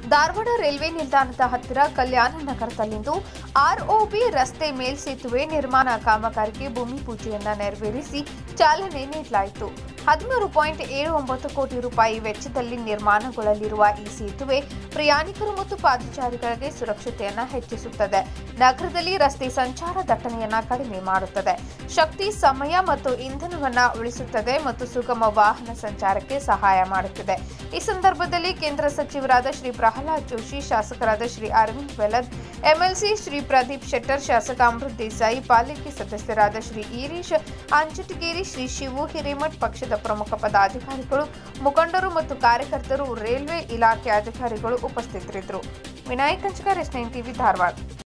Dharwad railway ನಿಲ್ದಾಣದ ಹತ್ತಿರ ಕಲ್ಯಾಣ ನಗರದಲ್ಲಿಂದು ಆರ್ಒಬಿ ರಸ್ತೆ ಮೇಲ್ಸೇತುವೆ ನಿರ್ಮಾಣ ಕಾಮಗಾರಿಗೆ ಭೂಮಿ ಪೂಜೆಯನ್ನ ನೆರವೇರಿಸಿ ಚಾಲನೆ ನೀಡಲಾಯಿತು ಹದಿಮೂರು ಪಾಯಿಂಟ್ ಏಳು ಒಂಬತ್ತು ಕೋಟಿ ರೂಪಾಯಿ ವೆಚ್ಚದಲ್ಲಿ ನಿರ್ಮಾಣಗೊಳ್ಳಲಿರುವ ಈ ಸೇತುವೆ ಪ್ರಯಾಣಿಕರು ಮತ್ತು ಪಾದಚಾರಿಗಳಿಗೆ ಸುರಕ್ಷತೆಯನ್ನ ಹೆಚ್ಚಿಸುತ್ತದೆ ನಗರದಲ್ಲಿ ರಸ್ತೆ ಸಂಚಾರ ದಟ್ಟಣೆಯನ್ನ ಕಡಿಮೆ ಮಾಡುತ್ತದೆ ಶಕ್ತಿ ಸಮಯ ಮತ್ತು ಇಂಧನವನ್ನ ಉಳಿಸುತ್ತದೆ ಮತ್ತು ಸುಗಮ ವಾಹನ ಸಂಚಾರಕ್ಕೆ ಸಹಾಯ ಮಾಡುತ್ತದೆ ಈ ಸಂದರ್ಭದಲ್ಲಿ ಕೇಂದ್ರ ಸಚಿವರಾದ ಶ್ರೀ ಪ್ರಹ್ಲಾದ್ ಜೋಶಿ ಶಾಸಕರಾದ ಶ್ರೀ ಅರವಿಂದ್ ವೆಲದ್ ಎಂಎಲ್ಸಿ ಶ್ರೀ ಪ್ರದೀಪ್ ಶೆಟ್ಟರ್ ಶಾಸಕ ಅಮೃತ್ ದೇಸಾಯಿ ಪಾಲಿಕೆ ಸದಸ್ಯರಾದ ಶ್ರೀ ಈರೀಶ್ ಅಂಚಟಗೇರಿ ಶ್ರೀ ಶಿವು ಹಿರೇಮಠ್ ಪಕ್ಷದ ಪ್ರಮುಖ ಪದಾಧಿಕಾರಿಗಳು ಮುಖಂಡರು ಮತ್ತು ಕಾರ್ಯಕರ್ತರು ರೈಲ್ವೆ ಇಲಾಖೆ ಅಧಿಕಾರಿಗಳು ಉಪಸ್ಥಿತರಿದ್ದರು Vinayak Kanchakar S nine TV Dharwad